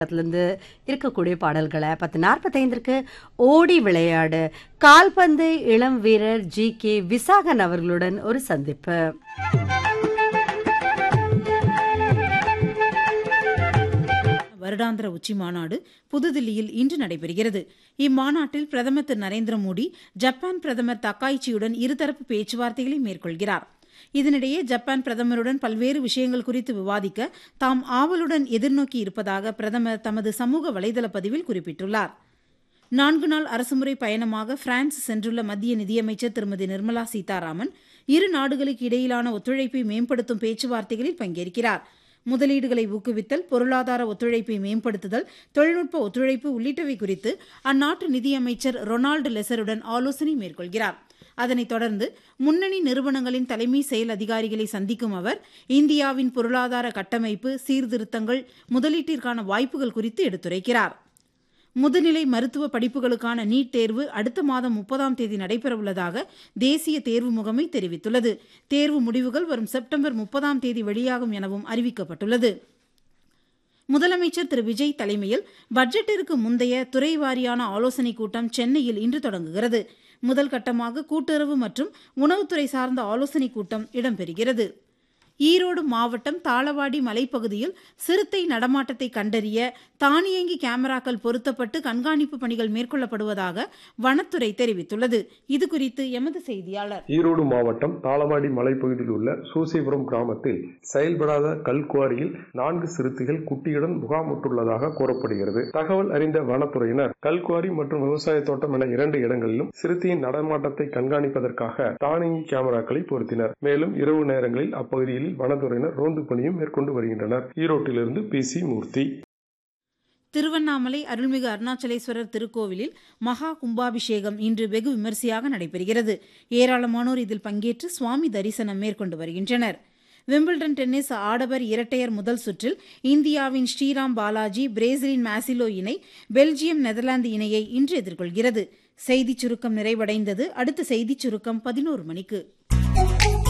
இருந்து இருக்கக்கூடிய பாடல்களை பத்து நாற்பத்தைந்திற்கு ஓடி விளையாடு கால்பந்து இளம் வீரர் ஜி கே விசாகன் அவர்களுடன் ஒரு சந்திப்பு வருடாந்திர உச்சி மாநாடு புதுதில்லியில் இன்று நடைபெறுகிறது இம்மாநாட்டில் பிரதமர் திரு நரேந்திர மோடி ஜப்பான் பிரதமர் தக்காய்ச்சியுடன் இருதரப்பு பேச்சுவார்த்தைகளை மேற்கொள்கிறார் இதனிடையே ஜப்பான் பிரதமருடன் பல்வேறு விஷயங்கள் குறித்து விவாதிக்க தாம் ஆவலுடன் எதிர்நோக்கி இருப்பதாக பிரதமர் தமது சமூக வலைதள பதிவில் குறிப்பிட்டுள்ளார் நான்கு நாள் அரசுமுறை பயணமாக பிரான்ஸ் சென்றுள்ள மத்திய நிதியமைச்சர் திருமதி நிர்மலா சீதாராமன் இரு நாடுகளுக்கு இடையிலான ஒத்துழைப்பை மேம்படுத்தும் பேச்சுவார்த்தைகளில் பங்கேற்கிறார் முதலீடுகளை ஊக்குவித்தல் பொருளாதார ஒத்துழைப்பை மேம்படுத்துதல் தொழில்நுட்ப ஒத்துழைப்பு உள்ளிட்டவை குறித்து அந்நாட்டு நிதியமைச்சர் ரொனால்டு லெசருடன் ஆலோசனை மேற்கொள்கிறார் அதனைத் தொடர்ந்து முன்னணி நிறுவனங்களின் தலைமை செயல் அதிகாரிகளை சந்திக்கும் அவர் இந்தியாவின் பொருளாதார கட்டமைப்பு சீர்திருத்தங்கள் முதலீட்டிற்கான வாய்ப்புகள் குறித்து எடுத்துரைக்கிறார் முதுநிலை மருத்துவ படிப்புகளுக்கான நீட் தேர்வு அடுத்த மாதம் முப்பதாம் தேதி நடைபெறவுள்ளதாக தேசிய தேர்வு முகமை தெரிவித்துள்ளது தேர்வு முடிவுகள் வரும் செப்டம்பர் முப்பதாம் தேதி வெளியாகும் எனவும் அறிவிக்கப்பட்டுள்ளது முதலமைச்சர் திரு விஜய் தலைமையில் பட்ஜெட்டிற்கு முந்தைய துறை வாரியான ஆலோசனைக் கூட்டம் சென்னையில் இன்று தொடங்குகிறது முதல் கட்டமாக கூட்டுறவு மற்றும் உணவுத்துறை சார்ந்த ஆலோசனைக் கூட்டம் இடம்பெறுகிறது ஈரோடு மாவட்டம் தாளவாடி மலைப்பகுதியில் சிறுத்தை நடமாட்டத்தை கண்டறிய தானியங்கி கேமராக்கள் பொருத்தப்பட்டு கண்காணிப்பு பணிகள் மேற்கொள்ளப்படுவதாக வனத்துறை தெரிவித்துள்ளது இதுகுறித்து எமது செய்தியாளர் ஈரோடு மாவட்டம் தாளவாடி மலைப்பகுதியில் உள்ள சூசிபுரம் கிராமத்தில் செயல்படாத கல்குவாரியில் நான்கு சிறுத்தைகள் குட்டியுடன் முகாமிட்டுள்ளதாக கூறப்படுகிறது தகவல் அறிந்த வனத்துறையினர் கல்குவாரி மற்றும் விவசாய தோட்டம் என இரண்டு இடங்களிலும் சிறுத்தையின் நடமாட்டத்தை கண்காணிப்பதற்காக தானியங்கி கேமராக்களை பொருத்தினர் மேலும் இரவு நேரங்களில் அப்பகுதியில் வனத்துறையினர் ரோந்து பணியும் மேற்கொண்டு வருகின்றனர் ஈரோட்டிலிருந்து பி சி மூர்த்தி திருவண்ணாமலை அருள்மிகு அருணாச்சலேஸ்வரர் திருக்கோவிலில் மகா கும்பாபிஷேகம் இன்று வெகு விமரிசையாக நடைபெறுகிறது ஏராளமானோர் இதில் பங்கேற்று சுவாமி தரிசனம் மேற்கொண்டு வருகின்றனர் விம்பிள்டன் டென்னிஸ் ஆடவர் இரட்டையர் முதல் சுற்றில் இந்தியாவின் ஸ்ரீராம் பாலாஜி பிரேசிலின் மேசிலோ இணை பெல்ஜியம் நெதர்லாந்து இணையை இன்று எதிர்கொள்கிறது செய்திச் சுருக்கம் நிறைவடைந்தது அடுத்த செய்திச் சுருக்கம் பதினோரு மணிக்கு